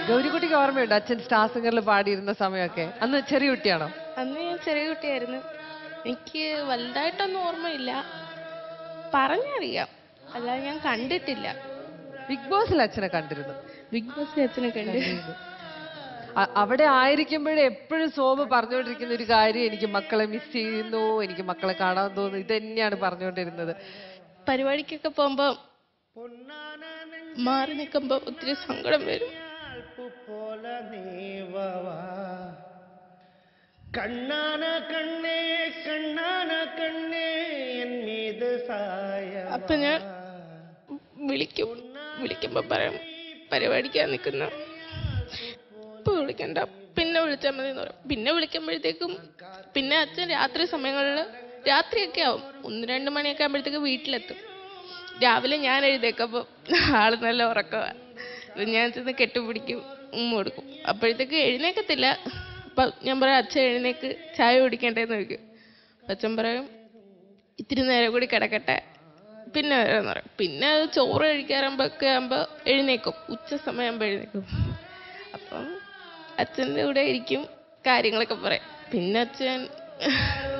ഗൗരിക്കുട്ടിക്ക് ഓർമ്മയുണ്ട് അച്ഛൻ സ്റ്റാർ സിംഗറിൽ പാടിയിരുന്ന സമയമൊക്കെ അന്ന് ചെറിയ കുട്ടിയാണോ അന്ന് ഞാൻ ചെറിയ കുട്ടിയായിരുന്നു എനിക്ക് വലുതായിട്ടൊന്നും ഓർമ്മയില്ല പറഞ്ഞറിയാം അല്ലാതെ ഞാൻ കണ്ടിട്ടില്ല ബിഗ് ബോസിൽ അച്ഛനെ കണ്ടിരുന്നു ബിഗ് ബോസിൽ അച്ഛനെ കണ്ട് അ- അവിടെ ആയിരിക്കുമ്പോഴേ എപ്പോഴും സോമ പറഞ്ഞുകൊണ്ടിരിക്കുന്ന ഒരു കാര്യം എനിക്ക് മക്കളെ മിസ് ചെയ്യുന്നു എനിക്ക് മക്കളെ കാണാൻ തോന്നുന്നു ഇത് തന്നെയാണ് പറഞ്ഞുകൊണ്ടിരുന്നത് പരിപാടിക്കൊക്കെ പോകുമ്പോ മാറി നിൽക്കുമ്പോ ഒത്തിരി സങ്കടം വരും പോല നീവവാ കണ്ണാന കണ്ണേ കണ്ണാന കണ്ണേ എൻ മീത് സായ അപ്പൊ ഞാൻ വിളിക്കും വിളിക്കുമ്പോ പറയും പരിപാടിക്കാൻ നിൽക്കുന്ന ഇപ്പൊ വിളിക്കണ്ട പിന്നെ വിളിച്ചാൽ മതി എന്ന് പറയും പിന്നെ വിളിക്കുമ്പോഴത്തേക്കും പിന്നെ അച്ഛൻ രാത്രി സമയങ്ങളിൽ രാത്രിയൊക്കെ ആവും ഒന്ന് രണ്ട് മണിയൊക്കെ ആകുമ്പോഴത്തേക്ക് വീട്ടിലെത്തും രാവിലെ ഞാൻ എഴുതേക്കപ്പോ ആള് നല്ല ഉറക്കമാണ് ഞാൻ ചെന്ന് കെട്ടുപിടിക്കും ഉമ്മ കൊടുക്കും അപ്പോഴത്തേക്ക് എഴുന്നേക്കത്തില്ല അപ്പൊ ഞാൻ പറയാം അച്ഛൻ എഴുന്നേക്ക് ചായ കുടിക്കണ്ടേന്ന് ചോദിക്കും അപ്പൊ അച്ഛൻ പറയും ഇത്തിരി നേരം കൂടി കിടക്കട്ടെ പിന്നെ വരാന്ന് പറയും പിന്നെ അത് ചോറ് കഴിക്കാറുമ്പൊക്കെ ആകുമ്പോ എഴുന്നേക്കും ഉച്ച സമയമാകുമ്പോ എഴുന്നേക്കും അപ്പം അച്ഛൻ്റെ കൂടെ ഇരിക്കും കാര്യങ്ങളൊക്കെ പറയും പിന്നെ അച്ഛൻ